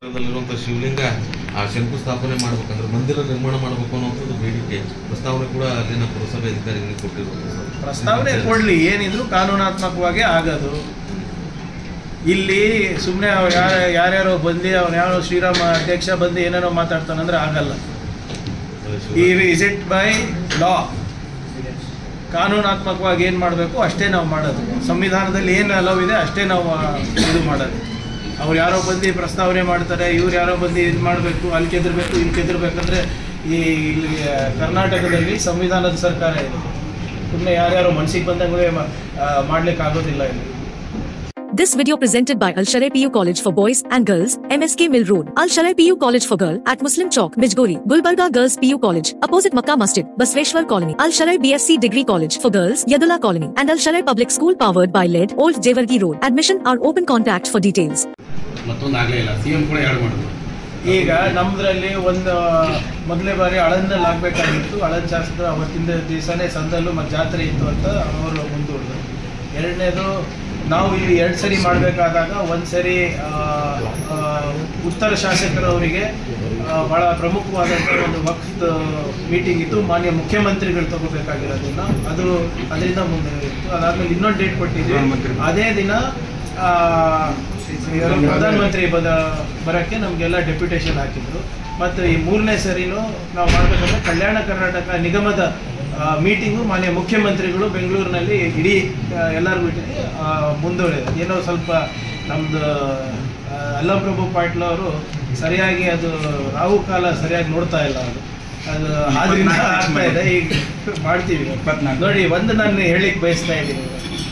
ಲ್ಲಿರುವಂಥ ಶಿವಲಿಂಗ ಆ ಶಂಕುಸ್ಥಾಪನೆ ಮಾಡ್ಬೇಕಂದ್ರೆ ಮಂದಿರ ನಿರ್ಮಾಣ ಮಾಡಬೇಕು ಅನ್ನೋಂಥದ್ದು ಬೇಡಿಕೆ ಪ್ರಸ್ತಾವನೆ ಕೂಡ ಅಲ್ಲಿನ ಪುರಸಭೆ ಅಧಿಕಾರಿಗಳಿಗೆ ಕೊಟ್ಟಿರುವಂಥದ್ದು ಪ್ರಸ್ತಾವನೆ ಕೊಡ್ಲಿ ಏನಿದ್ರು ಕಾನೂನಾತ್ಮಕವಾಗಿ ಆಗದು ಇಲ್ಲಿ ಸುಮ್ಮನೆ ಯಾರ ಯಾರ್ಯಾರೋ ಬಂದು ಅವ್ನು ಯಾರೋ ಶ್ರೀರಾಮ ಅಧ್ಯಕ್ಷ ಬಂದು ಏನೇನೋ ಮಾತಾಡ್ತಾನಂದ್ರೆ ಆಗಲ್ಲ ಈ ಇಸ್ ಇಟ್ ಬೈ ಲಾ ಕಾನೂನಾತ್ಮಕವಾಗಿ ಏನು ಮಾಡಬೇಕು ಅಷ್ಟೇ ನಾವು ಮಾಡೋದು ಸಂವಿಧಾನದಲ್ಲಿ ಏನು ಅಲವ್ ಇದೆ ಅಷ್ಟೇ ನಾವು ಆ, ಇದು ಮಾಡೋದು ಅವ್ರು ಯಾರೋ ಬಂದು ಪ್ರಸ್ತಾವನೆ ಮಾಡ್ತಾರೆ ಇವ್ರು ಯಾರೋ ಬಂದು ಇದು ಮಾಡಬೇಕು ಅಲ್ಲಿ ಕೆದರ್ಬೇಕು ಇಲ್ಲಿ ಕೆದರ್ಬೇಕಂದ್ರೆ ಈ ಇಲ್ಲಿ ಆ, ಕರ್ನಾಟಕದಲ್ಲಿ ಸಂವಿಧಾನದ ಸರ್ಕಾರ ಇದೆ ಸುಮ್ಮನೆ ಯಾರ್ಯಾರೋ ಮನಸ್ಸಿಗೆ ಬಂದಂಗೆ ಮಾಡ್ಲಿಕ್ಕೆ ಆಗೋದಿಲ್ಲ ಇಲ್ಲಿ This video presented by Al Sharai PU College for Boys and Girls, MSK Mill Road, Al Sharai PU College for Girl at Muslim Chowk, Bijgori, Gulbarga Girls PU College, opposite Makkah Masjid, Basveshwar Colony, Al Sharai BSc Degree College for Girls, Yadula Colony, and Al Sharai Public School powered by LED, Old Jewargi Road. Admission are open contact for details. ಮತ್ತೊಂದು ಆಗಲೇ ಇಲ್ಲ C M ಕೂಡ ಎರಡು ಮಾಡಿದ್ರು ಈಗ ನಮ್ಮದ್ರಲ್ಲಿ ಒಂದು ಮೊದಲನೇ ಬಾರಿ ಆಳಂದಲ್ಲಿ ಆಗಬೇಕಾಗಿತ್ತು ಆಳಂದ ಶಾಸಕರು ಅವತ್ತಿಂದ ದಿವಸನೇ ಸಂದಲ್ಲೂ ಮತ್ತು ಜಾತ್ರೆ ಇತ್ತು ಅಂತ ಅವರು ಮುಂದೂಡಿದ್ರು ಎರಡನೇದು ನಾವು ಇಲ್ಲಿ ಎರಡು ಸರಿ ಮಾಡಬೇಕಾದಾಗ ಒಂದು ಸರಿ ಆ, ಆ, ಉತ್ತರ ಶಾಸಕರವರಿಗೆ ಆ, ಬಹಳ ಪ್ರಮುಖವಾದಂಥ ಒಂದು ವಕ್ತ್ ಮೀಟಿಂಗ್ ಇತ್ತು ಮಾನ್ಯ ಮುಖ್ಯಮಂತ್ರಿಗಳು ತಗೋಬೇಕಾಗಿರೋದನ್ನ ಅದು ಅದರಿಂದ ಮುಂದೆ ಇತ್ತು ಅದಾದ್ಮೇಲೆ ಇನ್ನೊಂದು ಡೇಟ್ ಕೊಟ್ಟಿದ್ವಿ ಅದೇ ದಿನ ಆ, ಇವರು ಪ್ರಧಾನಮಂತ್ರಿ ಬದ ಬರೋಕ್ಕೆ ನಮಗೆಲ್ಲ ಡೆಪ್ಯುಟೇಷನ್ ಹಾಕಿದ್ರು ಮತ್ತು ಈ ಮೂರನೇ ಸರಿನೂ ನಾವು ಮಾಡಬೇಕಂದ್ರೆ ಕಲ್ಯಾಣ ಕರ್ನಾಟಕ ನಿಗಮದ ಮೀಟಿಂಗು ಮಾನ್ಯ ಮುಖ್ಯಮಂತ್ರಿಗಳು ಬೆಂಗಳೂರಿನಲ್ಲಿ ಇಡೀ ಆ, ಎಲ್ಲರ ಮೀಟಿಂಗ್ ಮುಂದುವರೆದ ಏನೋ ಸ್ವಲ್ಪ ನಮ್ಮದು ಅಲ್ಲಪ್ರಭು ಪಾಟೀಲ್ ಅವರು ಸರಿಯಾಗಿ ಅದು ರಾಹು ಕಾಲ ಸರಿಯಾಗಿ ನೋಡ್ತಾ ಇಲ್ಲ ಅದು ಅದು ಆದ್ರಿಂದ ಆಗ್ತಾ ಇದೆ ಈಗ ಮಾಡ್ತೀವಿ ಇಪ್ಪತ್ನಾಲ್ಕು. ನೋಡಿ ಒಂದು ನಾನು ಹೇಳಿಕ್ ಬಯಸ್ತಾ ಇದ್ದೀನಿ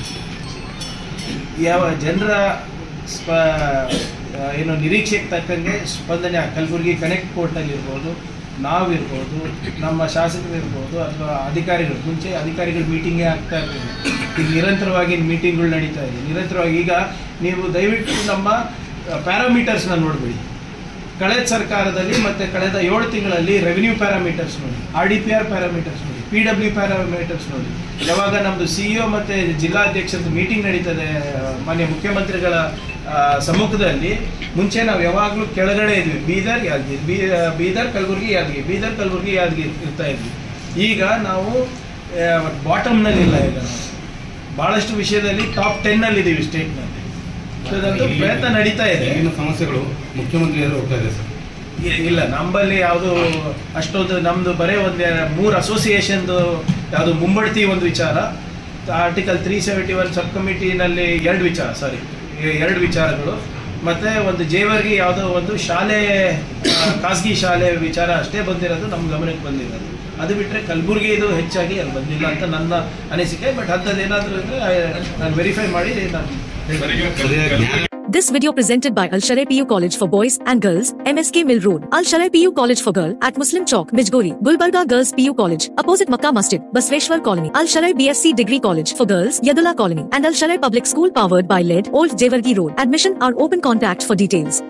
ಯಾವ ಜನರ ಸ್ಪ ಆ, ಏನು ನಿರೀಕ್ಷೆಗೆ ತಕ್ಕಂಗೆ ಸ್ಪಂದನೆ ಆ ಕಲಬುರಗಿ ಕನೆಕ್ಟ್ ಪೋರ್ಟಲ್ ಇರ್ಬೋದು ನಾವಿರ್ಬೋದು ನಮ್ಮ ಶಾಸಕರು ಇರ್ಬೋದು ಅಥವಾ ಅಧಿಕಾರಿಗಳು ಮುಂಚೆ ಅಧಿಕಾರಿಗಳು ಮೀಟಿಂಗೇ ಆಗ್ತಾ ಇರ್ಬೋದು ಈಗ ನಿರಂತರವಾಗಿ ಮೀಟಿಂಗ್ಗಳು ನಡೀತಾ ಇದೆ ನಿರಂತರವಾಗಿ ಈಗ ನೀವು ದಯವಿಟ್ಟು ನಮ್ಮ ಪ್ಯಾರಾಮೀಟರ್ಸ್ನ ನೋಡಬೇಡಿ ಕಳೆದ ಸರ್ಕಾರದಲ್ಲಿ ಮತ್ತೆ ಕಳೆದ ಏಳು ತಿಂಗಳಲ್ಲಿ ರೆವಿನ್ಯೂ ಪ್ಯಾರಾಮೀಟರ್ಸ್ ನೋಡಿ R D P R parameters ನೋಡಿ ಪಿ ಡಬ್ಲ್ಯೂ ಪ್ಯಾರಾಮೀಟರ್ಸ್ ನೋಡಿ ಯಾವಾಗ ನಮ್ಮದು ಸಿ ಇಒ ಮತ್ತು ಜಿಲ್ಲಾಧ್ಯಕ್ಷರದ್ದು ಮೀಟಿಂಗ್ ನಡೀತದೆ ಆ, ಮಾನ್ಯ ಮುಖ್ಯಮಂತ್ರಿಗಳ ಆ, ಸಮ್ಮುಖದಲ್ಲಿ ಮುಂಚೆ ನಾವು ಯಾವಾಗಲೂ ಕೆಳಗಡೆ ಇದ್ವಿ ಬೀದರ್ ಯಾದಗಿರಿ ಬೀ ಬೀದರ್ ಕಲಬುರಗಿ ಯಾದಗಿರಿ ಬೀದರ್ ಕಲಬುರಗಿ ಯಾದಗಿರಿ ಇರ್ತಾ ಇದ್ವಿ ಈಗ ನಾವು ಬಾಟಮ್ನಲ್ಲಿ ಇಲ್ಲ ಈಗ ನಾವು ಭಾಳಷ್ಟು ವಿಷಯದಲ್ಲಿ ಟಾಪ್ ಟೆನ್ನಲ್ಲಿ ಇದ್ದೀವಿ ಸ್ಟೇಟ್ನಲ್ಲಿ ಸೊ ಇದಂತೂ ಪ್ರಯತ್ನ ನಡೀತಾ ಇದೆ ಈಗಿನ ಸಮಸ್ಯೆಗಳು ಮುಖ್ಯಮಂತ್ರಿ ಎದುರು ಹೋಗ್ತಾ ಇದೆ ಸರ್ ಇ- ಇಲ್ಲ ನಮ್ಮಲ್ಲಿ ಯಾವುದು ಅಷ್ಟೊಂದು ನಮ್ದು ಬರೇ ಒಂದು ಮೂರು ಅಸೋಸಿಯೇಷನ್ದು ಯಾವುದು ಮುಂಬಡ್ತಿ ಒಂದು ವಿಚಾರ article three seventy one sub ಕಮಿಟಿನಲ್ಲಿ ಎರಡು ವಿಚಾರ ಸಾರಿ ಎರಡು ವಿಚಾರಗಳು ಮತ್ತೆ ಒಂದು ಜೇವರ್ಗಿ ಯಾವುದೋ ಒಂದು ಶಾಲೆ ಆ, ಖಾಸಗಿ ಶಾಲೆ ವಿಚಾರ ಅಷ್ಟೇ ಬಂದಿರೋದು ನಮ್ಮ ಗಮನಕ್ಕೆ ಬಂದಿರೋದು ಅದು ಬಿಟ್ಟರೆ ಕಲಬುರಗಿದು ಹೆಚ್ಚಾಗಿ ಅಲ್ಲಿ ಬಂದಿಲ್ಲ ಅಂತ ನನ್ನ ಅನಿಸಿಕೆ ಬಟ್ ಅಂಥದ್ದೇನಾದರೂ ಇದ್ರೆ ನಾನು ವೆರಿಫೈ ಮಾಡಿ ನಾನು ಹೇಳ್ತೀನಿ. ಸರಿಯಾಗಿ ಜ್ಞಾನ This video presented by Al Sharai PU College for Boys and Girls, MSK Mill Road, Al Sharai PU College for Girl at Muslim Chowk, Bijgori, Gulbarga Girls PU College, opposite Makkah Masjid, Basveshwar Colony, Al Sharai BSc Degree College for Girls, Yadula Colony, and Al Sharai Public School powered by LED, Old Jewargi Road. Admission are open contact for details.